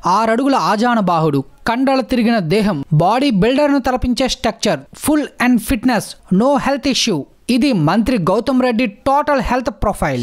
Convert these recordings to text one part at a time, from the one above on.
ఆరడుగుల ఆజానుబాహుడు కండలు తిరిగిన దేహం బాడీ బిల్డర్ను తలపించే structure full and fitness no health issue ఇది మంత్రి Gautam Reddy total health profile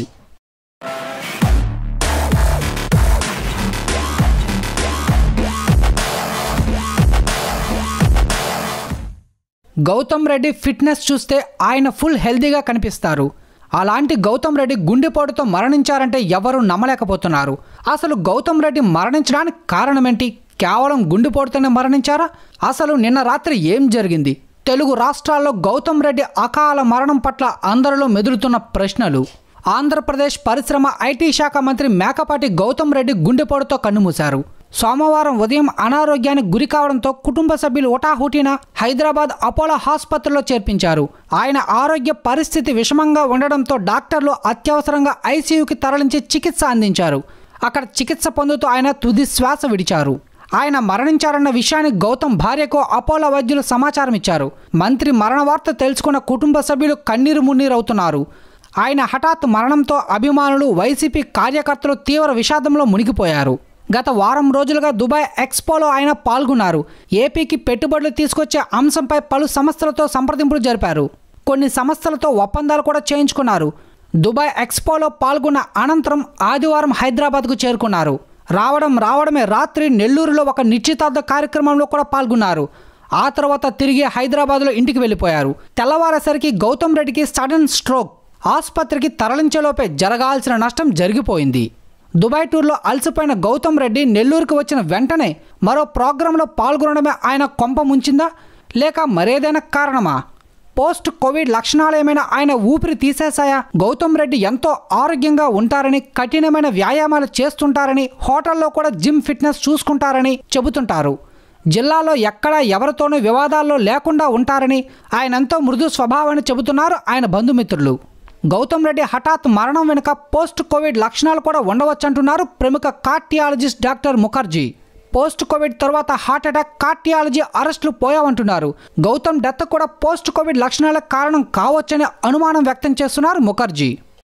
Gautam Reddy fitness చూస్తే ఆయన ఫుల్ హెల్తీగా కనిపిస్తారు అలాంటి గౌతమ్ రెడ్డి గుండెపోటుతో మరణించారంటే ఎవరు నమ్మలేకపోతున్నారు అసలు గౌతమ్ రెడ్డి మరణించడానికి కారణమేంటి కేవలం గుండెపోటుతోనే మరణించారా అసలు నిన్న రాత్రి ఏం జరిగింది తెలుగు రాష్ట్రాల్లో గౌతమ్ రెడ్డి అకాల మరణం పట్ల అందరిలో మెదులుతున్న ప్రశ్నలు ఆంధ్రప్రదేశ్ పరిశ్రమ ఐటీ శాఖ మంత్రి మేకపాటి గౌతమ్ రెడ్డి గుండెపోటుతో కన్నుమూశారు సోమవారం ఉదయం అనారోగ్యానికి గురి కావడంతో కుటుంబ సభ్యులు ఒటాహుటిన హైదరాబాద్ అపోలో ఆసుపత్రిలో చేర్పించారు ఆయన ఆరోగ్య పరిస్థితి విషమంగా ఉండడంతో డాక్టర్లు అత్యవసరంగా ఐసీయూకి తరలించి చికిత్స అందించారు అక్కడ చికిత్స పొందుతూ ఆయన తుది శ్వాస విడిచారు ఆయన మరణించారన్న విషయాన్ని గౌతమ్ భార్యకు అపోలో వైద్యులు సమాచారం ఇచ్చారు మంత్రి మరణ వార్త తెలుసుకున్న కుటుంబ సభ్యులు కన్నీరు మున్నీరవుతున్నారు ఆయన హఠాత్ మరణంతో అభిమానులు వైసీపీ కార్యకర్తలు తీవ్ర విషాదంలో మునిగిపోయారు గత వారం రోజులుగా దుబాయ్ ఎక్స్పోలో ఆయన పాల్గొన్నారు ఏపీకి పెట్టుబడులు తీసుకొచ్చే అంశంపై పలు సంస్థలతో సంప్రదింపులు జరిపారు కొన్ని సంస్థలతో ఒప్పందాలు కూడా చేయించుకున్నారు దుబాయ్ ఎక్స్పోలో పాల్గొన్న అనంతరం ఆదివారం హైదరాబాద్కు చేరుకున్నారు రావడం రావడమే రాత్రి నెల్లూరులో ఒక నిశ్చితార్థ కార్యక్రమంలో కూడా పాల్గొన్నారు ఆ తర్వాత తిరిగి హైదరాబాద్లో ఇంటికి వెళ్ళిపోయారు తెల్లవారేసరికి గౌతమ్ రెడ్డికి సడన్ స్ట్రోక్ ఆసుపత్రికి తరలించేలోపే జరగాల్సిన నష్టం జరిగిపోయింది దుబాయ్ టూర్లో అలసిపోయిన గౌతమ్ రెడ్డి నెల్లూరుకు వచ్చిన వెంటనే మరో ప్రోగ్రాంలో పాల్గొనడమే ఆయన కొంప ముంచిందా లేక మరేదైనా కారణమా పోస్ట్ కోవిడ్ లక్షణాలు ఏమైనా ఆయన ఊపిరి తీసేశాయా గౌతమ్ రెడ్డి ఎంతో ఆరోగ్యంగా ఉంటారని కఠినమైన వ్యాయామాలు చేస్తుంటారని హోటల్లో కూడా జిమ్ ఫిట్నెస్ చూసుకుంటారని చెబుతుంటారు జిల్లాలో ఎక్కడా ఎవరితోనూ వివాదాల్లో లేకుండా ఉంటారని ఆయన ఎంతో మృదు స్వభావాన్ని చెబుతున్నారు ఆయన బంధుమిత్రులు గౌతమ్ రెడ్డి హఠాత్ మరణం వెనుక పోస్ట్ కోవిడ్ లక్షణాలు కూడా ఉండవచ్చంటున్నారు ప్రముఖ cardiologist doctor Mukherjee post covid తర్వాత హార్ట్ అటాక్ కార్డియాలజీ అరెస్టులు పోయావంటున్నారు గౌతమ్ డెత్ కూడా పోస్ట్ కోవిడ్ లక్షణాలకు కారణం కావచ్చనే అనుమానం వ్యక్తం చేస్తున్నారు ముఖర్జీ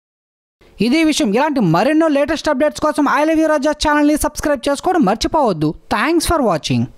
ఇదే విషయం ఇలాంటి మరెన్నో లేటెస్ట్ అప్డేట్స్ కోసం ఐ లవ్ యూ రాజా ఛానల్ని సబ్స్క్రైబ్ చేసుకోవడం మర్చిపోవద్దు థ్యాంక్స్ ఫర్ వాచింగ్